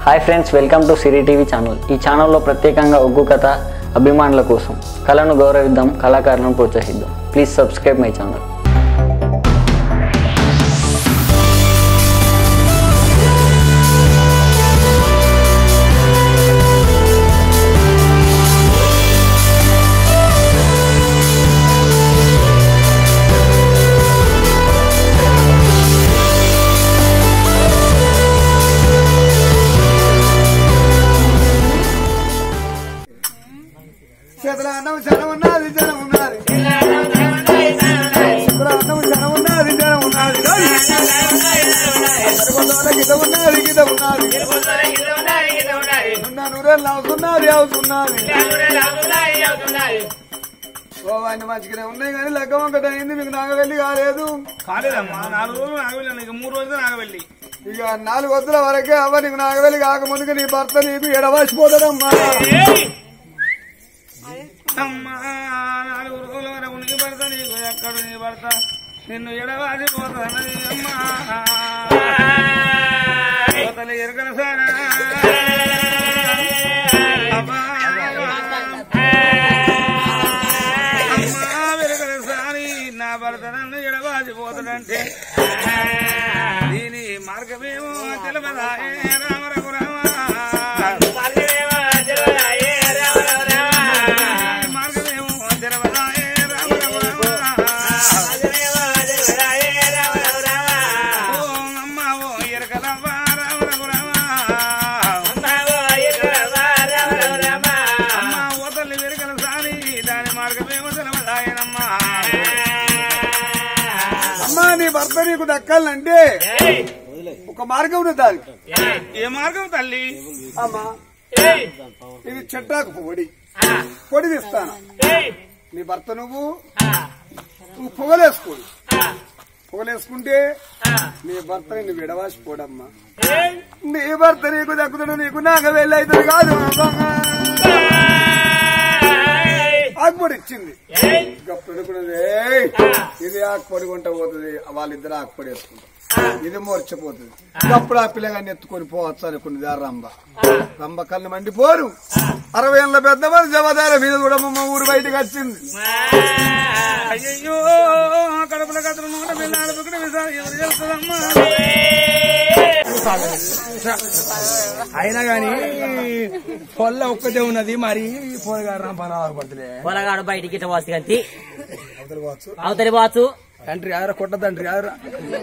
Hi friends welcome to Siri TV channel ఈ ఛానల్లో ప్రత్యేకంగా ఒగ్గు కథ అభిమానుల కోసం కళను గౌరవిద్దాం కళాకారులను ప్రోత్సహిద్దాం ప్లీజ్ సబ్స్క్రైబ్ మై ఛానల్ చేతుల అన్నం జనం ఉన్నది జనం ఉన్నది చేతుల అన్నం జనం ఉన్నది జనం ఉన్నది సరిపోతాల గిద ఉన్నది గిద ఉన్నది ఉన్న నూరేళ్ళు అవుతున్నది అవుతున్నది ఓ అన్ని మంచిగానే ఉన్నాయి కానీ లెక్క ఒకటి అయింది మీకు నాగవెల్లి కాలేదు కాలేదమ్మా నాలుగు రోజులు నాగవెళ్ళి ఇక మూడు రోజులు నాగవెళ్ళి ఇక నాలుగు వద్దుల వరకే అవ్వ నీకు నాగవెల్లి కాకముందుకు నీ భర్త నీకు ఎడవాసిపోతాడమ్మా అమ్మా నాలుగు రోజుల వరకు నీ భర్త నీకు ఎక్కడ నీ భర్త నిన్ను ఎడవాసి పోతానని అమ్మా పోతలే ఎరగల సారా అమ్మా అమ్మా వెరగల సారి నా భర్త నన్ను ఎడవాసి పోతాడంటే దీని మార్గమేమో తెలవదా ఏ రామ రఘురామ మార్గమేమో తెలవదా ఏ రామ రఘురామ ఓ అమ్మ ఓ ఎరకలవ్వ రామ రఘురామ అమ్మ ఓ తల్లి వెరకల సారి దాని మార్గమేమో తెలవదాయనమ్మా అమ్మా నీ భర్త నీకు దక్కాలంటే ఒక మార్గం ఉంది దానికి ఏ మార్గం తల్లి అమ్మా ఇది చెట్టాకు పొడి పొడి తీస్తాను నీ భర్త నువ్వు నువ్వు పొగలేసుకోడు పొగలేసుకుంటే నీ భర్త నిన్ను విడవాసిపోడమ్మా నీ భర్త నీకు దక్కుతాడు నీకు నాగ వెళ్ళి అవుతుంది కాదు ఆకుపొడి ఇచ్చింది గప్పుడు కూడా ఏయ్, ఇది ఆకుపొడి కొంట పోతుంది వాళ్ళిద్దరు ఆకుపొడి వేసుకుంటారు ఇది మోర్చిపోతుంది అప్పుడు ఆ పిల్లగాన్ని ఎత్తుకొని పోవచ్చు అనుకున్నది ఆ రంబ రంబ కళ్ళు మండిపోరు అరవై ఏళ్ళ పెద్ద మరి జమదార మీద కూడా మా ఊరు బయటకు వచ్చింది అయ్యయ్యో కడుపుల కథలు నూట పిల్లలు పుక్కడ విసారి ఎవరు చేస్తుందమ్మా అయినా గాని పొల్ల ఒక్కటే ఉన్నది మరి పోరగారు పనాలు పడుతుంది పొలగాడు బయటికి ఇట్ట పోసి కంతి అవతలి పోవచ్చు తండ్రి ఆదరా కొట్ట తండ్రి ఆదరా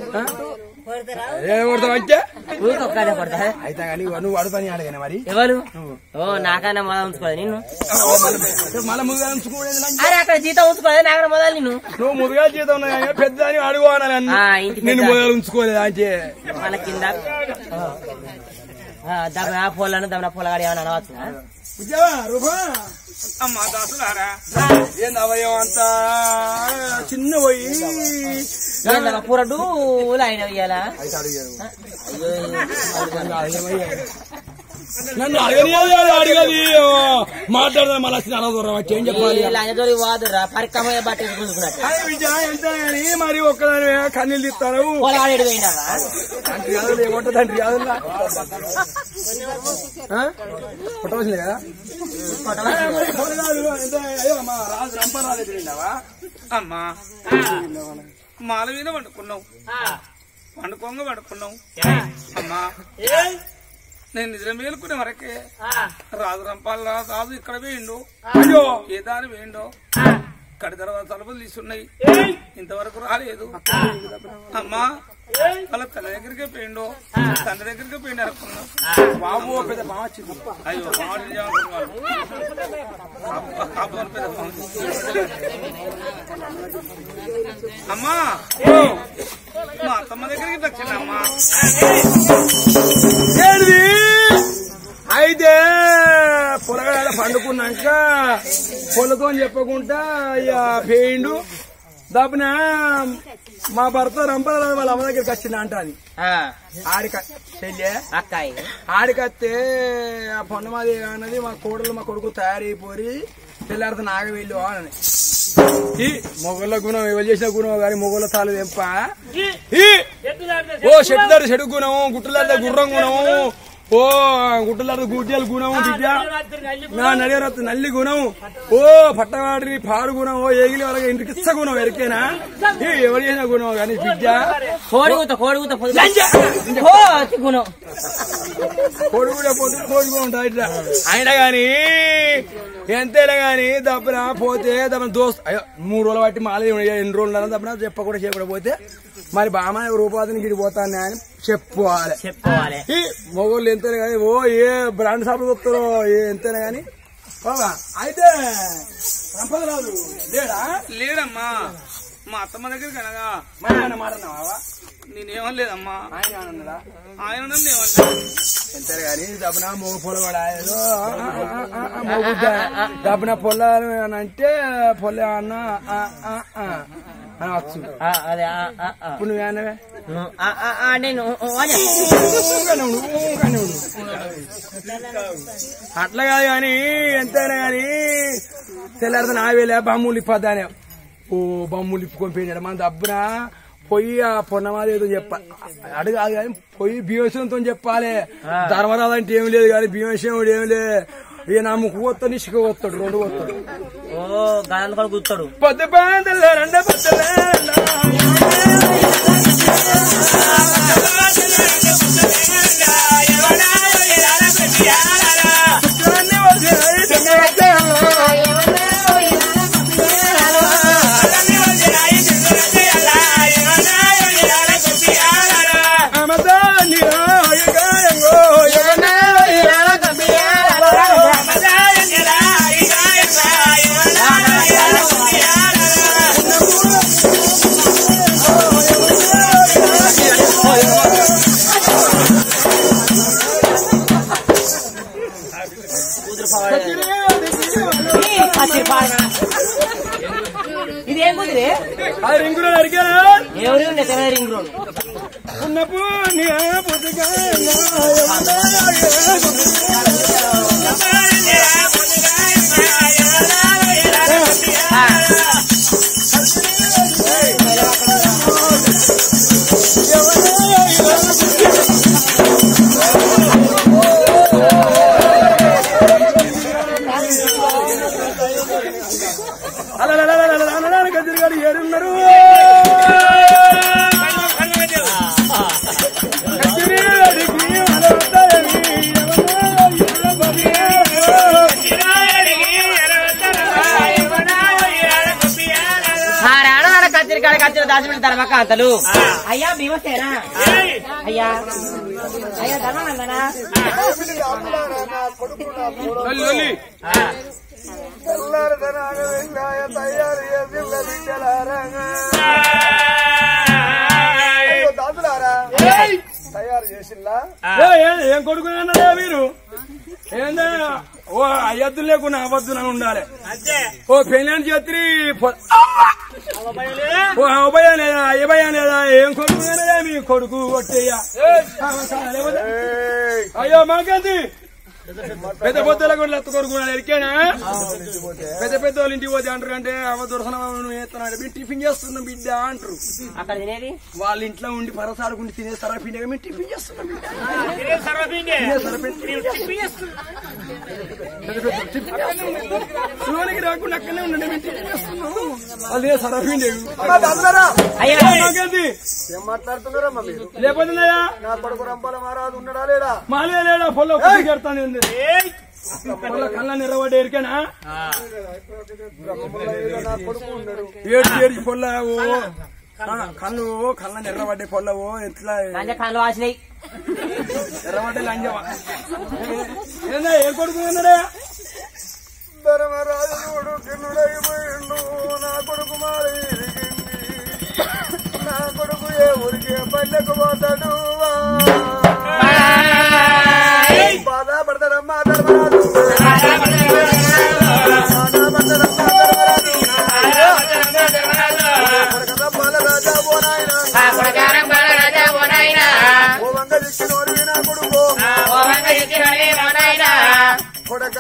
ఏ కొడతావు అంటే ఊరికొక్కడే కొడతా అయితే కానీ నువ్వు అడుగుతాని అడగానే మరి ఎవరు ఓ నాకన్నా మొదలు ఉంచుకోలేదు నిన్ను మళ్ళీ ముందుగా ఉంచుకోలేదు నాకు. అరే అక్కడ జీతం ఉంచుకోలేదు నాకన్నా మొదలు నిన్ను నువ్వు ముందుగా జీతం ఉన్నాయి కానీ పెద్ద అని అడుగు అనాలి అన్న. ఆ, ఇంటి నిన్ను పెద్ద. మొదలు ఉంచుకోలేదు అంటే మళ్ళీ కింద దమ్మ పొలను దమ్మ పొలగాడు ఏమన్నా అనవచ్చు ఉద్యోగ రూపా అమ్మా దాసులారా ఏంది అవయవం అంతా చిన్న పోయి పురడు ఆయన ఇయ్యాలా అయితే అడిగారు అయ్యో నన్ను అడగని అడగది మాట్లాడదా మళ్ళీ వచ్చిన అనదూరం వచ్చి ఏం చెప్పాలి లంజదోరి వాదురా పరికమయ్య బట్ట గుంజుకున్నట్టు అరే విజయ ఎంత అని మరి ఒక్కదాని కన్నీళ్ళు ఇస్తారు పొలగాడు ఎడు పోయినావా తండ్రి కాదు ఏమంటా తండ్రి కాదు పుట్టవలసింది కదా పొరగాడు ఎంత అయ్యో మా రాజు రంపరాజు ఎదురైందావా అమ్మా మాల మీద వండుకున్నావు వండుకోంగ వండుకున్నావు అమ్మా నేను నిద్ర మేలుకునే వరకే రాజు రంపాల రాజు ఇక్కడ వేయండు అయ్యో ఏ దారి వేయండో కడి తర్వాత తలుపులు తీసున్నాయి ఇంతవరకు రాలేదు అమ్మా వాళ్ళ తన దగ్గరికి పోయిండో తండ్రి దగ్గరికి పోయిండు అనుకున్నా బాబు పెద్ద బాగా వచ్చింది అయ్యో మామిడి నిజం అనుకున్నాను. అబ్బా, అబ్బా, పెద్ద మామిడి. అమ్మా మా అత్తమ్మ దగ్గరికి వచ్చిందమ్మా ఏంటిది అయితే పొరగాడ పండుకున్నాక పొలతో చెప్పకుండా ఇక పేయిండు దాపున మా భర్త రంపరాజు వాళ్ళ అమ్మ దగ్గరికి వచ్చింది అంట అది ఆడిక చెల్లె అక్కాయి ఆడికత్తే ఆ పొన్నమాది అన్నది మా కోడలు మా కొడుకు తయారైపోయి తెల్లారితే నాగ వెళ్ళు అని ఈ మొగళ్ళ గుణం ఎవరు చేసిన గుణం కానీ మొగళ్ళ తాలు తెంప ఈ ఓ చెట్టుదారి చెడు గుణం గుట్టలాడితే గుర్రం గుణం ఓ గుట్టలాడు గుడ్డలు గుణం బిడ్డ నా నడియరత్తు నల్లి గుణం ఓ పట్టవాడి పాడు గుణం ఓ ఏగిలి వాళ్ళకి ఇంటికి ఇచ్చ గుణం ఎరికేనా ఏ ఎవరు చేసిన గుణం కానీ బిడ్డ కోడిగుత కోడిగుత కోతి గుణం కోడి కూడా పోతే కోడి కూడా ఉంటుంది ఇట్లా అయినా గాని ఎంతైనా గాని దప్పున పోతే దప్పున దోస్త్ అయ్యో మూడు రోజులు బట్టి మాల ఎన్ని రోజులు ఉన్నా దప్పున చెప్పకుండా చేయకుండా పోతే మరి బామ రూపాయలు గిడి పోతాను అని చెప్పుకోవాలి చెప్పుకోవాలి ఈ మొగోళ్ళు ఎంతైనా కానీ ఓ ఏ బ్రాండ్ షాప్ వస్తారో ఏ ఎంతైనా కానీ బాబా అయితే సంపదరాజు లేడా లేడమ్మా మా అత్తమ్మ దగ్గరికి అనగా మరి ఏమన్నా మాట్లాడినావా నేనేమనలేదమ్మా ఆయన ఏమన్నాడా ఆయన నన్ను ఏమనలేదు ఎంతైనా కానీ దబ్బున మొగ పొలవాడా ఏదో దబ్బున పొల అని అంటే పొల అన్న ఆ, ఆ, ఆ అని వచ్చు ఆ, అదే ఆ, ఆ, ఆ. ఇప్పుడు నువ్వేనవే నువ్వు, ఆ, ఆ, ఆ, నేను ఊ, ఊ అని. ఊగానే ఉండు, ఊగానే ఉండు. అట్లా కాదు కానీ ఎంతైనా కానీ తెల్లారితే నా వేలే బమ్ములు ఇప్పద్దానే ఓ బమ్ములు ఇప్పుకొని పోయినాడు మన దబ్బున పొయ్యి ఆ పొన్నమాది ఏదో చెప్పాలి అడగాదు కానీ పొయ్యి భీమశంతో చెప్పాలి ధర్మరాజు అంటే ఏమి లేదు కానీ భీమశంవుడు ఏమి లేదు ఇక నా ముక్కు కొత్తాడు ఇసుక కొత్తాడు రెండు కొత్తాడు ఓ గాలి కూడా గుర్తాడు పొద్దు పాదల రెండ ఈ పచ్చి పాడన. ఇది ఏం కుదిరి అది రింగులో అడిగారా ఎవరు ఉండే తెల్ల రింగ్ రోడ్ ఉన్నప్పుడు నీ పొద్దుగా అలా గదిరిగాడు ఏడున్నారు రాడ కత్తిరికాడ కత్తిరి దాచిపెట్టి ధర్మక అంతలు అయ్యా భీమసేనా అయ్యా అయ్యా ధర్మనందనా లొల్లి తయారు చేసి బిడ్డలారా దాదులారా తయారు చేసిందా ఏ, ఏ- ఏం కొడుకున్నారా మీరు ఏందా ఓ అయ్యద్దు లేకుండా అవద్దు ఉండాలి ఓ పెళ్ళని చేతి ఓ అబ్బాయి లేదా అయ్యబాయి లేదా ఏం కొడుకున్నారా మీ కొడుకు కొట్టేయ్యా లేకపోతే అయ్యో మాకేంది పెద్ద పొద్దుల కూడా లెత్త కొడుకున్నాడు ఎరికేనా పెద్ద పెద్ద వాళ్ళ ఇంటికి పోతే అంటారు అంటే అవ దొరసన నువ్వు చేస్తున్నాడు మీరు టిఫిన్ చేస్తున్నాం బిడ్డ అంటారు అక్కడ తినేది వాళ్ళ ఇంట్లో ఉండి పరసాడుకుండి తినేస్తారా పిండిగా మేము టిఫిన్ చేస్తున్నాం బిడ్డ. తినే సరపిండి. పెద్ద పెద్ద టిఫిన్ చేస్తున్నాం. లోనికి రాకుండా అక్కడనే ఉండండి మేము టిఫిన్ చేస్తున్నాం అదే సరపిండి దాదులారా అయ్యా మాకేంది ఏం మాట్లాడుతున్నారమ్మా మీరు లేకపోతే లేయా? నా కొడుకు రంపాల మహారాజు ఉన్నాడా లేడా మాలే లేడా పొల్ల పెడతాను పొల్ల కళ్ళ నిలబడి ఎరికేనా నా కొడుకు ఉన్నాడు ఏడు ఏడు పొల్ల ఓ ఆ, కళ్ళు కళ్ళ ఎర్రబడ్డే పొల్ల ఓ ఎట్లా లంజ కాళ్ళు వాసినాయి ఎర్రబడ్డే లంజవా ఏందా ఏ కొడుకు ఉన్నాడా ధర్మరాజు చూడు కిన్నుడైపోయిండు నా కొడుకు మారి నా కొడుకు ఏ ఊరికి పల్లెకు పోతాడు బాధపడతాడమ్మా ధర్మరాజు బాధపడతాడమ్మా ధర్మరాజు కొడకదమ్మాల రాజా ఓ నాయనా ఓ వంగ దిక్కినోడివి నా కొడుకు కొడక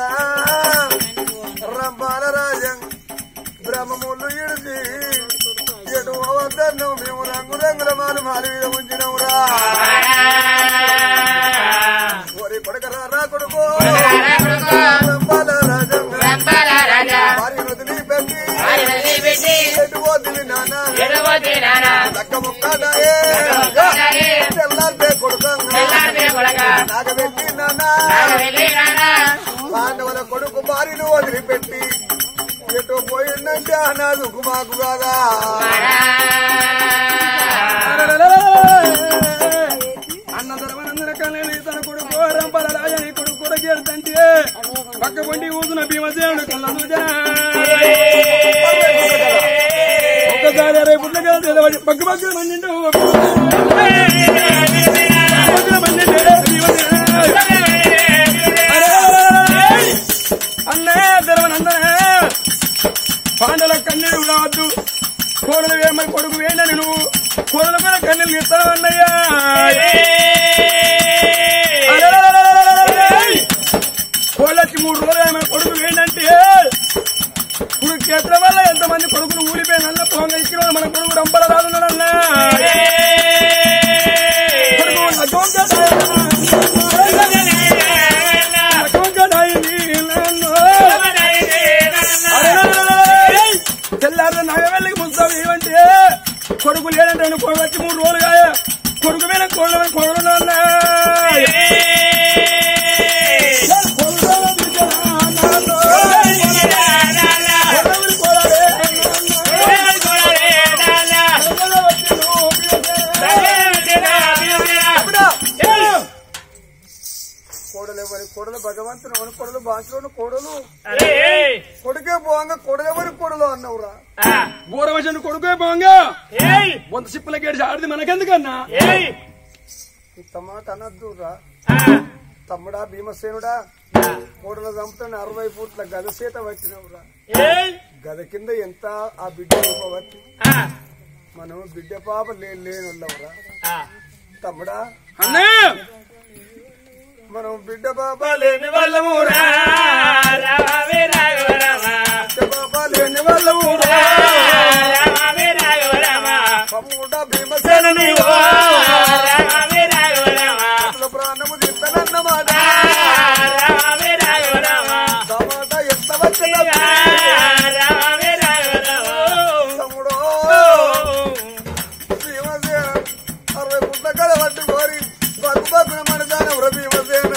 రంపాల రాజం బ్రహ్మములు ఇడిచి ఎటు అవద్దన్ను మేము రంగు రంగుల మాలు మాలు మీద ఉంచినవురా ఓరి రా కొడుకు రంపాల రాజంగా వారి వదిలి పెట్టి ఎటు వదిలి నాన్న లక్క ముక్కడాయే తెల్లారితే కొడుకంగా నాగబెట్టి నాన్న పాండవుల కొడుకు భార్యను వదిలిపెట్టి ఎటు పోయిందంటే అనాదుకు మాకు కాదా అన్న ధర్మనందన కళ్యాణి తన కొడుకు రంపల రాజని కొడుకు కొరకేడుతంటే పక్క పొండి ఊదున భీమసేనుడు కళ్ళ చూజా ఒక్కసారి రేపు పుట్టిన తెలవడి పక్క పక్కన మండిండు పక్కన మండిండు అన్నే ధర్మనందన పాండల కన్నీరు రావద్దు కోడలు వేమని కొడుకు వేయనని నువ్వు కోడలు కూడా కన్నీళ్ళు ఇస్తావు అన్నయ్యా కోళ్ళకి మూడు రోజులు ఏమైనా కొడుకు వేయండి ఇప్పుడు క్షేత్ర వల్ల ఎంతమంది కొడుకులు ఊడిపోయి నల్ల పోంగ ఇచ్చిన మన కొడుకు రంపల రాదున్నాడన్నా కొడుకు లగ్గం తెల్లారి నగవెళ్ళకి ముస్తావు ఏమంటే కొడుకు లేదంటే నువ్వు కొడుకు వచ్చి మూడు రోజులు కాయ కొడుకు మీద కోళ్ళ కొడుకు కోడలు ఎవరి కోడలు భగవంతుని ఎవరి కోడలు భాషలోని కోడలు కొడుకే పోవంగా కోడలు ఎవరి కోడలు అన్నవురా బూరవచన కొడుకే పోంగా బొంత సిప్పుల గేడిచి ఆడిది మనకెందుకన్నా ఇంత మాట అనద్దురా తమ్ముడా భీమసేనుడా కోడలు చంపుతాను అరవై పూట్ల గద సీత వచ్చినవురా గద కింద ఎంత ఆ బిడ్డ రూపవతి మనం బిడ్డ పాప లేని లేనుల్లవురా తమ్ముడా అన్నా మనం బిడ్డ పాప లేని వాళ్ళమురా బిడ్డ పాప లేని వాళ్ళము తమ్ముడా భీమసేనుని ప్రాణము తింటానన్నమాట టమాటా ఎంత వచ్చిన తమ్ముడు భీమసేన అరవై పుట్ల కడ పట్టుకోరి బగ్గు బగ్గున మనదాన భీమసేన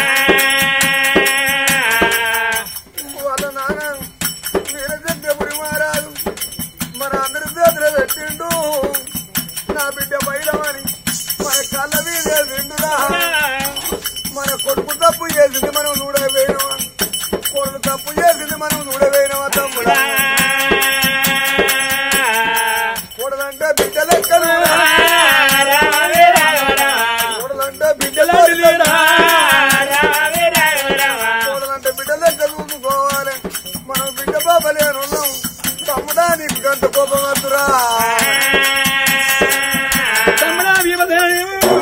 వాళ్ళ నాన్న వీరజగ్గపురి మహారాజు మన అందరి చేతులు పెట్టిండు నా బిడ్డ బయలమని మన కళ్ళ మీద విండురా మన కొడుకు తప్పు చేసింది మనం చూడవేయనమా కొడుకు తప్పు చేసింది మనం చూడవేయనమా తమ్ముడా కూడదంటే బిడ్డ లెక్కలు కూడదంటే బిడ్డ లెక్కలు కూడదంటే బిడ్డ లెక్క చూసుకోవాలి మనం బిడ్డ బాబలేను తమ్ముడా నీకు గంట కోపం వద్దురా తమ్ముడా భీమసేనుడు.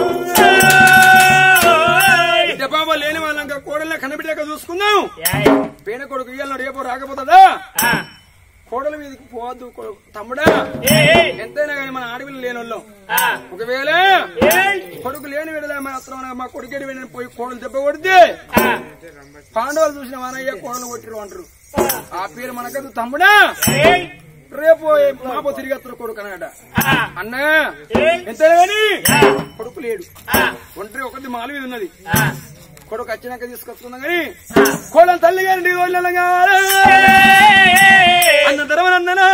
బిడ్డ పాప లేని వాళ్ళంక కోడల్ని కనబిడ్డాక చూసుకుందాం పేన కొడుకు ఇయ్యాల రేపు రాకపోతుందా కోడల మీదకి పోవద్దు కొ- తమ్ముడా ఎంతైనా కానీ మన ఆడపిల్ల లేని వాళ్ళం ఒకవేళ కొడుకు లేని విడలే మాత్రం మా కొడుకేడి వెళ్ళి పోయి కోడలు దెబ్బ కొడితే పాండవులు చూసిన వానయ్య కోడలు కొట్టిరు అంటారు ఆ పేరు మనకదు తమ్ముడా రేపు మాపో తిరిగి వస్తారు కొడుకు అన్నాడ అన్నా ఎంతైనా కానీ కొడుకు లేడు ఒంటరి ఒకటి మాల మీద ఉన్నది కొడుకు వచ్చినాక తీసుకొస్తున్నా గాని కోడలు తల్లి గారి రోజుల కావాలి అన్న ధర్మనందనా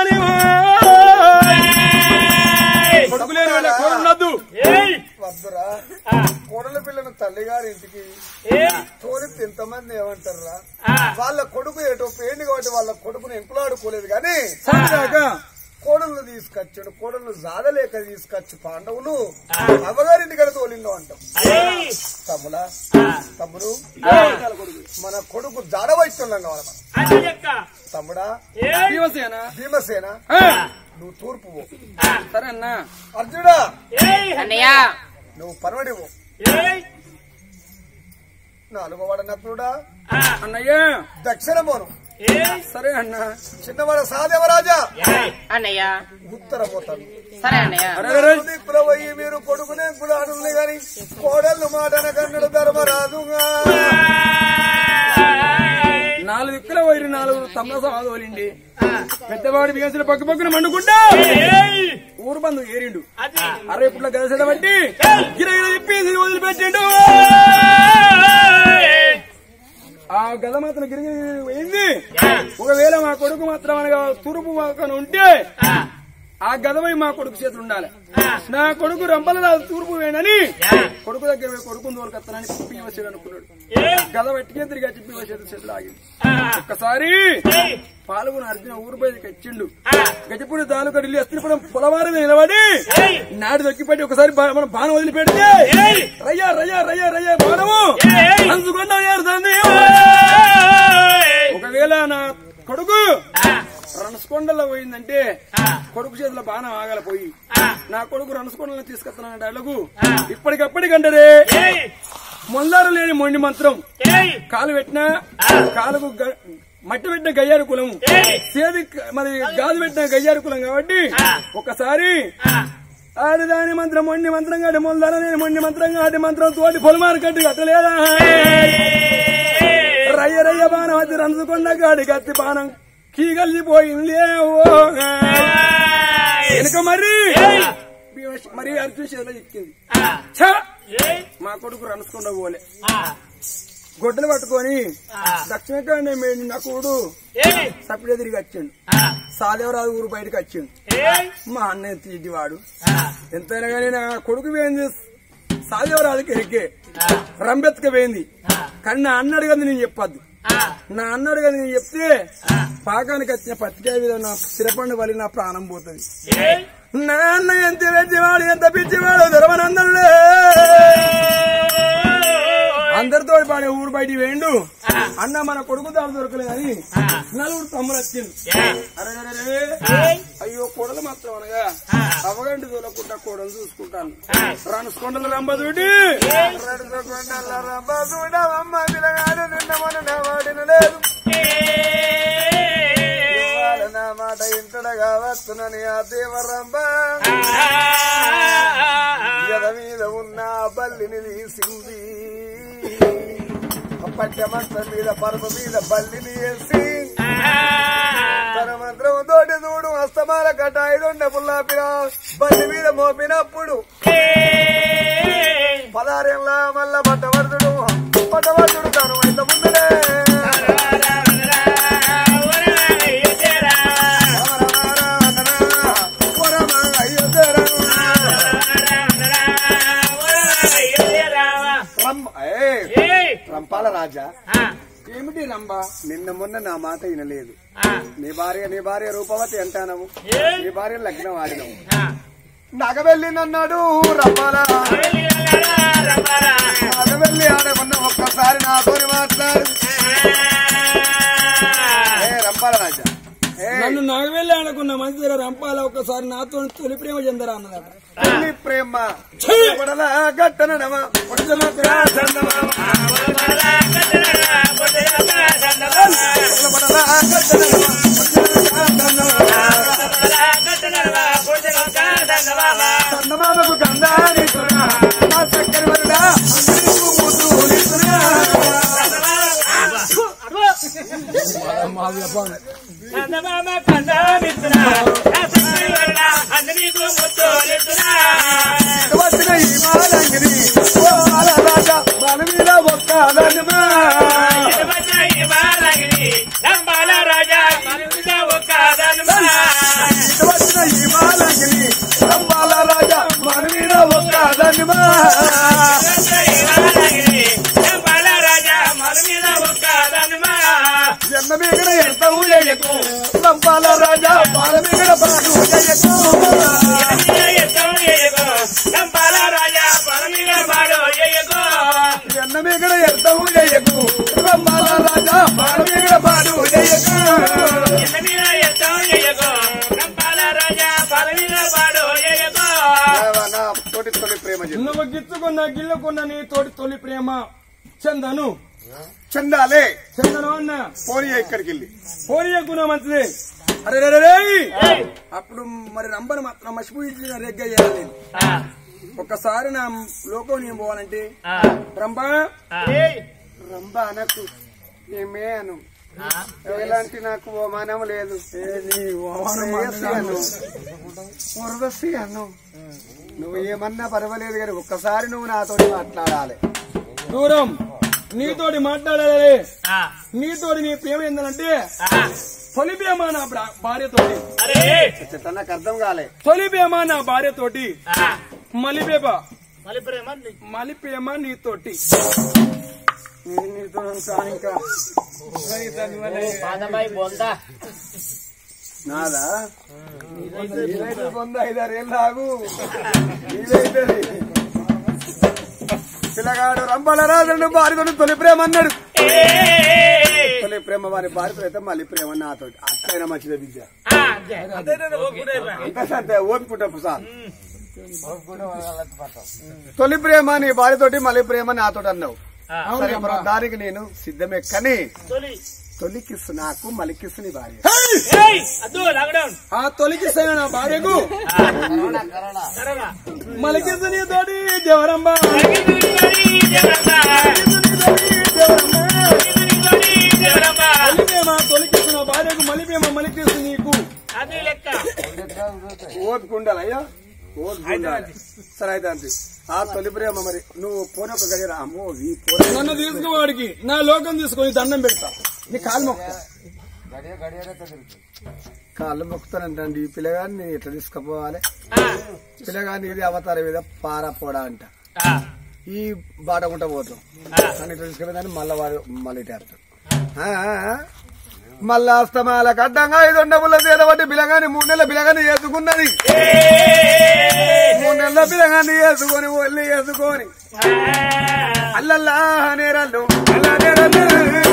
కొడుకు లేని వాళ్ళ కోడలు ఉండద్దు వద్దురా కోడల పిల్లను తల్లిగారి ఇంటికి తోలితే ఎంతమంది ఏమంటారా వాళ్ళ కొడుకు ఏటో పేండి కాబట్టి వాళ్ళ కొడుకుని ఎంకులాడుకోలేదు కానీ సరిదాకా కోడలను తీసుకొచ్చాడు కోడలను జాదలేక తీసుకొచ్చి పాండవులు అమ్మగారింటి కడ తోలిందో అంటాం తమ్ముడా తమ్ముడు మన కొడుకు జాడ వైద్యులం కావాలి మనం. తమ్ముడా భీమసేన భీమసేన ఆ, నువ్వు తూర్పు పో. సరే అన్నా అర్జునుడా అన్నయ్య నువ్వు పరవడివు నాలుగో వాడ నకులుడా అన్నయ్య దక్షిణ పోను సరే అన్న చిన్నవాడు సాదేవరాజా అన్నయ్య ఉత్తర పోతాను సరే అన్నయ్య అరే, అరే, అరే. దిక్కుల పోయి మీరు కొడుకునే కూడా అడుగులే గాని కోడళ్ళు మాటన కన్నడ ధర్మరాజుగా నాలుగు దిక్కుల పోయి నాలుగు తమ్మ సమాధోలిండి పెద్దవాడి బిగసులు పక్క పక్కన మండుకుంటా ఊరు బంధు ఏరిండు అరవై పుట్ల గదసడ బట్టి గిరగిర తిప్పి వదిలిపెట్టిండు ఆ గద మాత్రం గిరిగిరి పోయింది ఒకవేళ మా కొడుకు మాత్రం అనగా తూర్పు పక్కన ఉంటే ఆ గదవై మా కొడుకు చేతులు ఉండాలి నా కొడుకు రంపల తూర్పు వేయనని కొడుకు దగ్గర పోయి కొడుకుని తోలుకొస్తానని పిప్పి వచ్చాడు అనుకున్నాడు గద పట్టుకే తిరిగి వచ్చి పిప్పి వచ్చేది చేతులు ఆగింది ఒక్కసారి పాల్గొని అర్జున ఊరు బయటకి వచ్చిండు గజపూడి తాలూకా ఢిల్లీ అస్త్రిపురం పొలవారం నిలబడి నాడు దొక్కిపెట్టి ఒకసారి బా- మన బాణం వదిలిపెడితే రయ్యా రయ్యా రయ్యా రయ్యా బాణము అందుకున్నా ఏరుతుంది ఒకవేళ నా కొడుకు రణస్కొండలో పోయిందంటే కొడుకు చేతిలో బాణం ఆగల పోయి నా కొడుకు రణస్కొండలో తీసుకొస్తున్నాను డైలాగు ఇప్పటికప్పటికంటారే మొందారు లేని మొండి మంత్రం కాలు పెట్టినా కాలుకు గ- మట్టి పెట్టిన గయ్యారు కులము సేది క- మరి గాజు పెట్టిన గయ్యారు కులం కాబట్టి ఒకసారి ఆడిదాని మంత్రం మొండి మంత్రం కాటి మొందార నేను మొండి మంత్రం కాటి మంత్రం తోటి పొలమారు కట్టి కట్టలేదా రయ్య రయ్య బాణం అది రంచుకొండ గాడి కత్తి బాణం కీగల్లిపోయింది వెనుక మరి మరి అర్జున్ చేతిలో చిక్కింది ఛ! మా కొడుకు రణసుకుండా పోలే గొడ్డలు పట్టుకొని దక్షిణకాండ మేడి నా కూడు సపిడే తిరిగి వచ్చిండు సాదేవరాజు ఊరు బయటకు వచ్చిండు మా అన్నయ్య తీటివాడు ఎంతైనా కానీ నా కొడుకు పోయింది సాదేవరాజుకి ఎరికే రంబెత్క పోయింది కానీ నా అన్నాడు కదా నేను చెప్పొద్దు నా అన్నాడు కదా నేను చెప్తే పాకానికి వచ్చిన పత్రికా మీద నా స్థిరపండు వలి నా ప్రాణం పోతుంది నా అన్న ఎంత పెట్టివాడు ఎంత పిచ్చివాడు ధర్మనందనుడే అందరితో పాడే ఊరు బయటికి వేయండు అన్న మన కొడుకు దాని దొరకలేదని నలుగురు తమ్ముడు వచ్చిండు అరే, అరే, అరే, అయ్యో కొడలు మాత్రం అనగా అవగంటి తోలకుండా కోడలు చూసుకుంటాను రణసుకొండల రంబదుడి కొండల రంబసుడవమ్మ పిల్లగాడు నిన్న మొన్న వాడిన లేదు ఇవాళ నా మాట ఇంటడగా వస్తున్నని ఆ దేవరంబ ఎద మీద ఉన్న ఆ బల్లిని తీసింది పట్టె మంచం మీద పరుపు మీద బల్లిని వేసి తన మంత్రం తోటి చూడు అస్తమాల కట్ట ఐదొండ పుల్లాపిన బల్లి మీద మోపినప్పుడు పదారేళ్ళ మల్ల పట్టవర్ధుడు పట్టవర్ధుడు తను ఇంత ముందులే రంపాల రాజా ఏమిటి రంబ నిన్న మొన్న నా మాట వినలేదు నీ భార్య నీ భార్య రూపవతి అంటానము నీ భార్య లగ్నం ఆడినవు నగవెళ్ళినన్నాడు రంపాల నగవెళ్ళి ఆడమన్న ఒక్కసారి నాతో మాట్లాడు ఏ రంపాల రాజా ఏ నన్ను నాగవెళ్ళి ఆడకున్న మంచి దగ్గర రంపాల ఒక్కసారి నాతో తొలి ప్రేమ చెందరా అన్నదట తల్లి ప్రేమ కొడల గట్టనడమ కొడల కాసన్నమా. కొడల గట్టనడమ, కొడల కాసన్నమా. చందమామకు గంధానిస్తున్నా, నా చక్కెర వరుడా, అందరికీ ముద్దులిస్తున్నా. వచ్చిన ఈ మాలంగిరి, ఓ ఆలరాజా, మన మీద ఒక్క దండమా. ఇటు వచ్చిన ఈ మాలంగిరి, రంబాల రాజా, మన మీద ఒక్క దండమా. జన్మ మీగడ ఎంత ఊయకు రంపాల రాజా పాల మీగడ పాడు చేయకు జన్మ మీగడ ఎంత ఊయకు రంపాల రాజా పాల మీగడ పాడు చేయకు నా తోటి తోటి ప్రేమ చెప్పు నువ్వు గిచ్చుకున్న గిల్లుకున్న నీ తోటి తొలి ప్రేమ చందను చందాలే చందనం అన్న పోనీ ఇక్కడికి వెళ్ళి ఫోన్ చేయకున్నా మంచిది అరే రే, రే, రే. అప్పుడు మరి రంబని మాత్రం మసిపోయించిన రెగ్గ చేయాలి నేను. ఒక్కసారి నా లోకం నేను పోవాలంటే రంబ రంబ అనకు ఏమే అను ఎలాంటి నాకు ఓమానం లేదు శ్రేయస్సు అను ఉర్వశి అను నువ్వు ఏమన్నా పర్వాలేదు కానీ ఒక్కసారి నువ్వు నాతో మాట్లాడాలి దూరం నీతోటి మాట్లాడాలి నీతోటి నీ ప్రేమ ఏంటంటే తొలి ప్రేమ నా బ్రా- భార్యతోటి చెట్ట నాకు అర్థం కాలే తొలి ప్రేమ నా భార్యతోటి మలిపేప మలిపేమ నీతోటి నేను నీతో ఉంటాను ఇంకా నాదా ఇదైతే కొంద ఐదారేళ్ళు ఆగు ఇదైతే పిల్లగాడు రంపల రాజుడు భార్యతో తొలి ప్రేమ అన్నాడు తొలి ప్రేమ వారి భార్యతో అయితే మళ్ళీ ప్రేమ నాతో అట్లయినా మంచిదే విద్య అంతే అంతే ఓపుకుంటా సార్ తొలి ప్రేమ నీ భార్యతోటి మళ్ళీ ప్రేమ నాతోటి అన్నావు సరే మరి దానికి నేను సిద్ధమే కానీ తొలి కిస్ నాకు మళ్ళీ కిస్ నీ భార్య ఆ తొలికి సైన నా భార్యకు మలికింది నీతోటి దేవరంబ మలిపేమ తొలికిస్తు నా భార్యకు మలిపేమ మలికిస్తు నీకు ఓపుకుండాలి అయ్యా ఓపుకుండాలి సరే అయితే అంతే ఆ తొలి ప్రేమ మరి నువ్వు పోనీ ఒక గడియ అమ్మో ఈ పోనీ నన్ను తీసుకువాడికి నా లోకం తీసుకొని దండం పెడతా నీ కాలు మొక్క కాళ్ళు మొక్కుతానంటండి ఈ పిల్లగాన్ని నేను ఎట్లా తీసుకుపోవాలి పిల్లగాన్ని ఇది అవతారం మీద పారపోడా అంట ఈ బాటకుంటా పోతాం అని ఇట్లా తీసుకుపోయిందని మళ్ళా వాడు మళ్ళీ ఇటేస్తాడు ఆ, ఆ, ఆ. మళ్ళా అస్తమాల కడ్డంగా ఐదు ఉండబుల చేతబట్టి పిల్లగాని మూడు నెలల పిల్లగాని వేసుకున్నది మూడు నెలల పిల్లగాని వేసుకొని ఒళ్ళి వేసుకొని అల్లల్లా నేరల్లు అల్లా నేరల్లు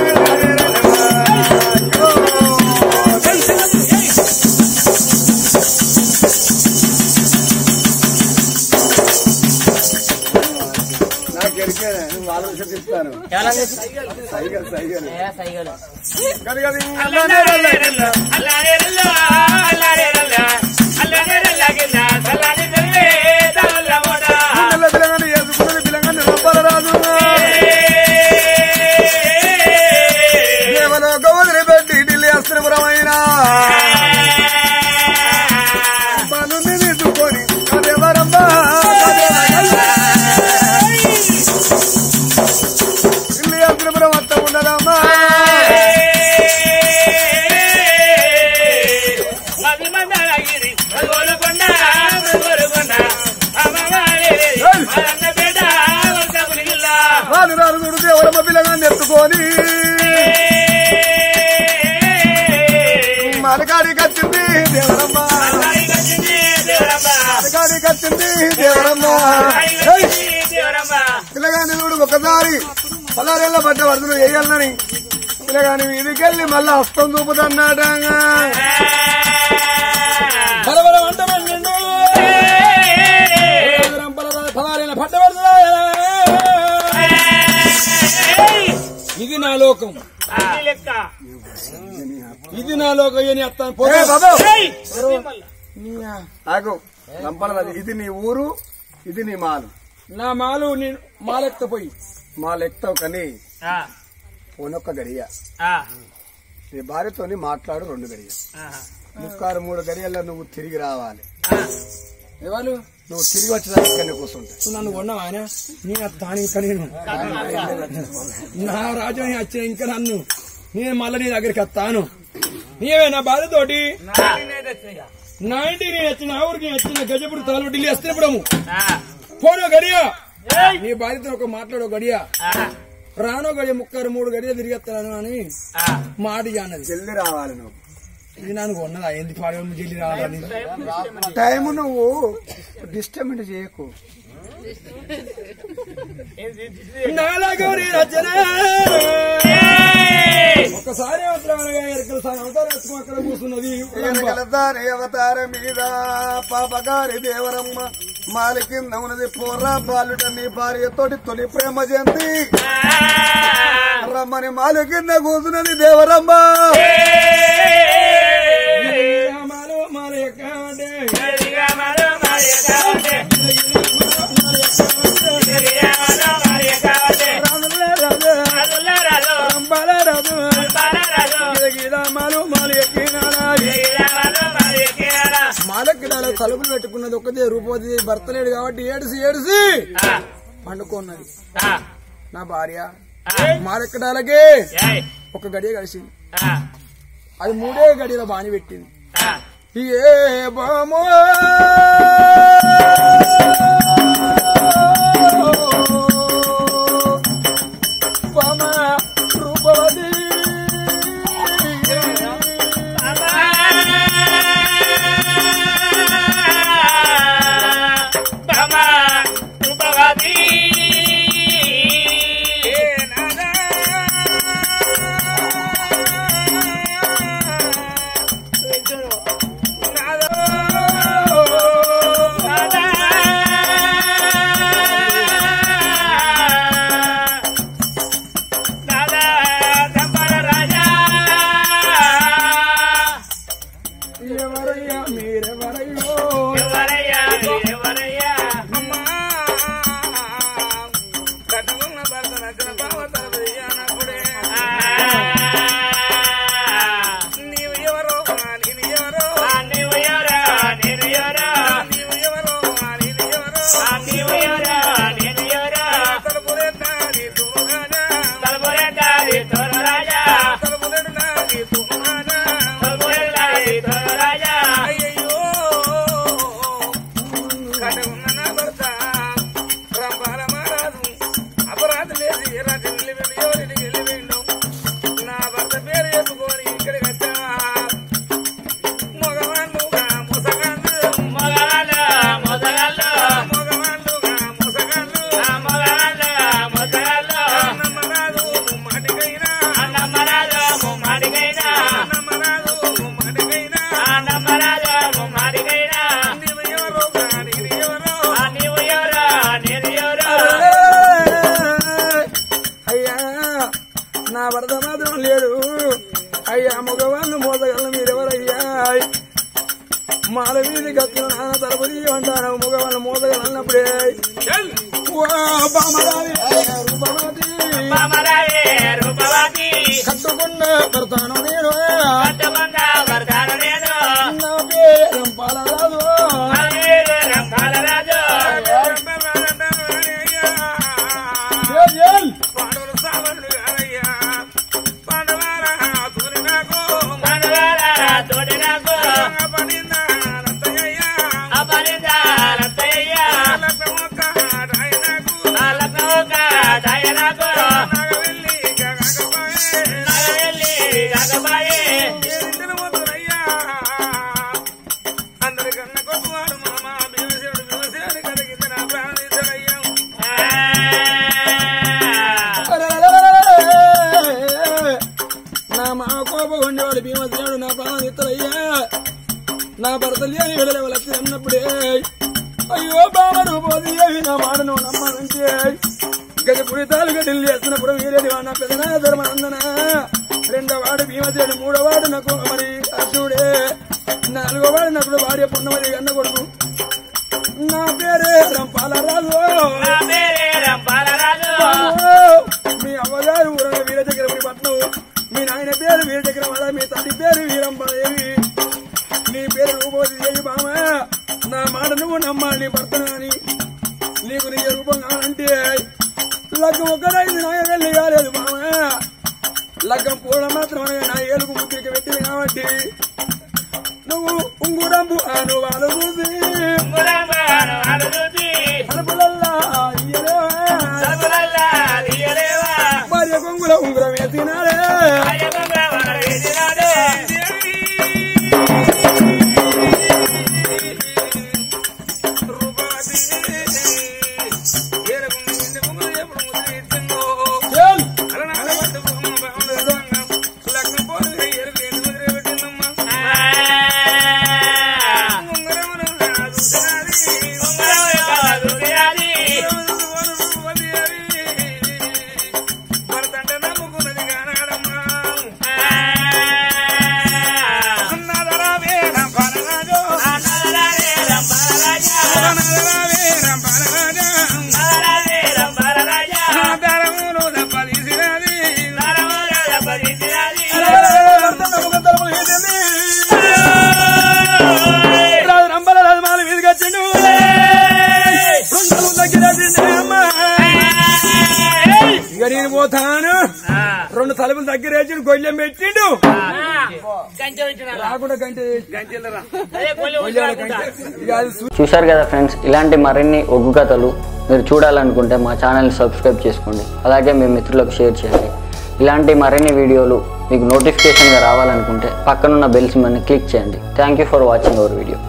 నాకు గెలికే నువ్వు ఆలోచన చెప్తాను సైగలు సైగలు గది గది అల్లా నేరల్లు పిల్ల పిల్లగాని వేసుకున్నది పిల్లగాని రబ్బల రాజు దేవలోక వదిలిపెట్టి ఢిల్లీ అస్త్రపురమైన పనుని తీసుకొని కదేవరమ్మా ఢిల్లీ అస్త్రపురం అంతా ఉండదమ్మా రాను రాను చూడు దేవరమ్మ పిల్లగాన్ని ఎత్తుకొని మలకాడికి వచ్చింది దేవరమ్మ మలకాడికి వచ్చింది దేవరమ్మ పిల్లగాని చూడు ఒకసారి పలారేళ్ళ పడ్డ వరదలు వేయాలని పిల్లగాని వీధికెళ్ళి మళ్ళా హస్తం చూపుతున్నాడా బలబల వంట పండిండు పదారైన పట్టబడుతుందా ఇది నా లోకం ఇది నా లోకం అని అత్తాను ఏ పోతే బాబు ఆగు రంపలరాజు ఇది నీ ఊరు ఇది నీ మాలు నా మాలు నేను మాలెత్తపోయి మాలు ఎక్కుతావు కానీ పోనొక్క గడియ నీ భార్యతోని మాట్లాడు రెండు గడియ ముక్కారు మూడు గడియల్లో నువ్వు తిరిగి రావాలి ఎవరు నువ్వు తిరిగి వచ్చేదాకా ఇక్కడనే కూర్చుంటా నువ్వు నన్ను కొన్నావా ఆయన నీ అత్తాను ఇంకా నేను నా రాజు నీ వచ్చిన ఇంకా నన్ను నేను మళ్ళీ నీ దగ్గరికి వస్తాను నీవే నా బాధతోటి నా ఇంటికి నేను వచ్చిన ఆ ఊరికి నేను వచ్చిన గజపుడు తాలు ఢిల్లీ అస్త్రపురము పోనో గడియా నీ బాధ్యత ఒక మాట్లాడో గడియా రానో గడియ ముక్కరు మూడు గడియ తిరిగేస్తాను అని మాట అన్నది జల్ది రావాలి నువ్వు ఇది నన్ను ఉన్నదా ఎందుకు పాడే జల్లి రావాలని టైం నువ్వు డిస్టర్బెంట్ చేయకు నాలాగౌరి రచన ఒక్కసారి అవసరమనగా ఎరకల సార్ అవతారం ఎత్తుకుని అక్కడ కూర్చున్నది వెనకల దాని అవతారం మీద పాపగారి దేవరమ్మ మాలి కింద ఉన్నది పోరా బాలుట నీ భార్యతోటి తొలి ప్రేమ జంతి రమ్మని మాలు కింద కూర్చున్నది దేవరమ్మ మాలో మాల ఎక్కామంటే రాజులే రాజు రంబాల రాజు మాలు మాలు ఎక్కినాడా మాలకిడాల తలుపులు పెట్టుకున్నది ఒక్కదే రూపవతి భర్త లేడు కాబట్టి ఏడుసి ఏడుసి పండుకున్నది నా భార్య మాలెక్కడాలకి ఒక గడియ కలిసింది అది మూడే గడియల బాని పెట్టింది ఏ బామో బామ రూపవతి ఎవరయ్యా మీరెవరయ్యో కట్టుకున్న భర్త నచ్చిన బావ తలపయ్యానప్పుడే నీవు ఎవరో నేను ఎవరో నీవు ఎవరో నేను ఎవరో తలుపులెట్టాలి తూరు రాజా తలుపులెట్టాలి తూరు రాజా అయ్యయ్యో కట్టుకున్న నా భర్త రంపాల మారాదు అపరాధం లేదు ఏ రాత్రి వెళ్ళి ఎవరిని వెళ్ళిపోయిండు నా భర్త పేరు ఎత్తుకొని ఇక్కడికి వచ్చావా మగవాళ్ళుగా ముసగాళ్ళు మగవాళ్ళుగా ముసగాళ్ళు నమ్మరాదు మాటికైనా నమ్మరాదు మాటికైనా నీవు ఎవరో నీవు ఎవరో అయ్యా నా భర్త మాత్రం లేడు అయ్యా మగవాళ్ళు మోసగలను మీరెవరయ్యా మాల వీధి గత్తున నాన్న తరపు అంటాను మగవాళ్ళు మోసగలు అన్నప్పుడే ఓ బామరావి రూపవతి కట్టుకున్న భర్తాను నేను నా పేరు పాలరాదు జల్ జల్. పాండవులు సావరుడు గారయ్యా పాండవాల తోడి నాకు పడిందా రత్తయ్యా లక్ష్మొక్క రాయనాకు నాగవెల్లి కాకపాయే ఏడింటిని పోతురయ్యా అందరికన్నా గొప్పవాడు మామ భీమసేనుడు భీమసేని కథ నా ప్రాణించడయ్యా నా మా కోపం ఉండేవాడు భీమసేనుడు నా ప్రాణం ఇతరయ్యా నా భర్త లేని విడల వచ్చి అన్నప్పుడే అయ్యో బామడు పోది అవి నా మాటను నమ్మాలంటే గది పురితాలు గడిల్లు చేస్తున్నప్పుడు వీరేది నా పెదనా ధర్మనందన రెండో వాడు భీమసేనుడు మూడో వాడు నాకు మరి అర్జుడే నాలుగో వాడు నాకు వాడే పున్నమది అన్న కొడుకు నా పేరే రంపాలరాజు మీ అమ్మగారు ఊరగా వీర దగ్గర పట్నం మీ నాయన పేరు వీర దగ్గర వద మీ తల్లి పేరు వీరంబాదేవి నీ పేరు రూపవతి దేవి బామ నా మాట నువ్వు నమ్మా నీ భర్తను అని నీకు నీ రూపం కావాలంటే లగ్గం ఒక్కడైంది నాయ వెళ్ళి కాలేదు బామ లగ్గం పూర్ణ మాత్రం అనగా నా ఏలుగు ముద్రిక పెట్టింది కాబట్టి నువ్వు ఉంగురంబు అను వాళ్ళు చూసి అడుపులల్లా ఇయ్యలేవా భార్య కొంగుల ఉంగురం వేసినారే చల్ భర్తంటే నమ్ముకున్న నేను పోతాను రెండు తలుపులు దగ్గర వేసి గొల్లెం పెట్టిండు రాకుండా గంట గొల్లెం గంట. ఇక అది చూ- చూశారు కదా ఫ్రెండ్స్ ఇలాంటి మరిన్ని ఒగ్గు కథలు మీరు చూడాలనుకుంటే మా ఛానల్ని సబ్స్క్రైబ్ చేసుకోండి అలాగే మీ మిత్రులకు షేర్ చేయండి ఇలాంటి మరిన్ని వీడియోలు మీకు నోటిఫికేషన్గా రావాలనుకుంటే పక్కనున్న బెల్ సింబల్ని క్లిక్ చేయండి thank you for watching our video